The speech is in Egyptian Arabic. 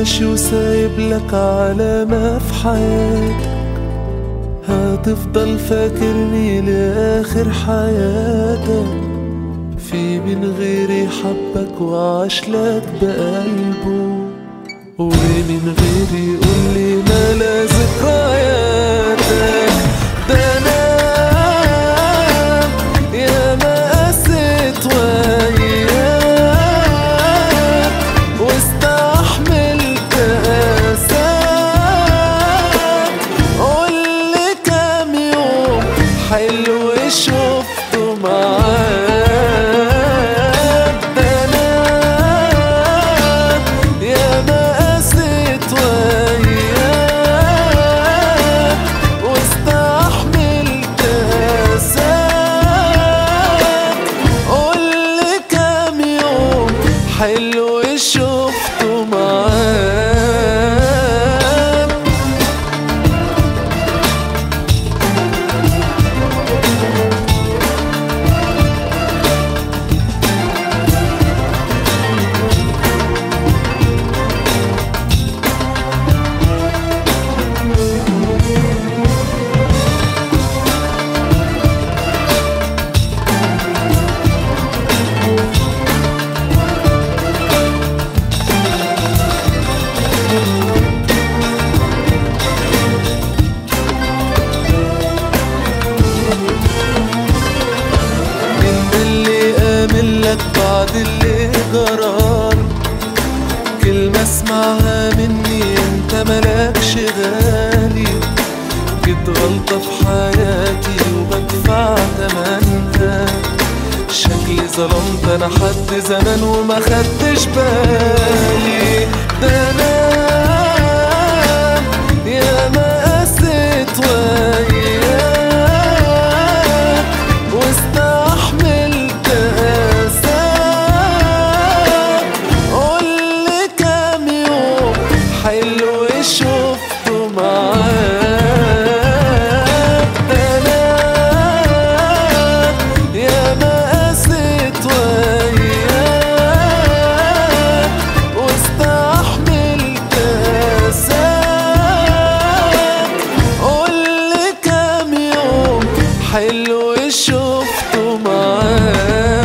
ماشي وسايب لك علامة في حياتك هتفضل فاكرني لآخر حياتك في من غيري حبك وعاش لك بقلبه ومن غيري يقولي ملا ذكرياتك ده انا يا ما قست وياك واستحملت اساك قولي كام يوم حلو شفته معاك ده انا يا ما قست وياك واستحملت اساك قولي كام يوم حلو شفته معاك انت اللي امن لك بعد اللي جرال كلمة اسمعها مني انت ملكش غالي جيت غلطة في حياتي وبدفع تمنها شكلي ظلمت انا حد زمان وما خدتش بالي ده انا يا ما قست وياك واستحملت اساك قولي كام يوم حلو شفته معاك ده انا يا ما قست وياك واستحملت اساك قولي كام يوم حلو شفته معاك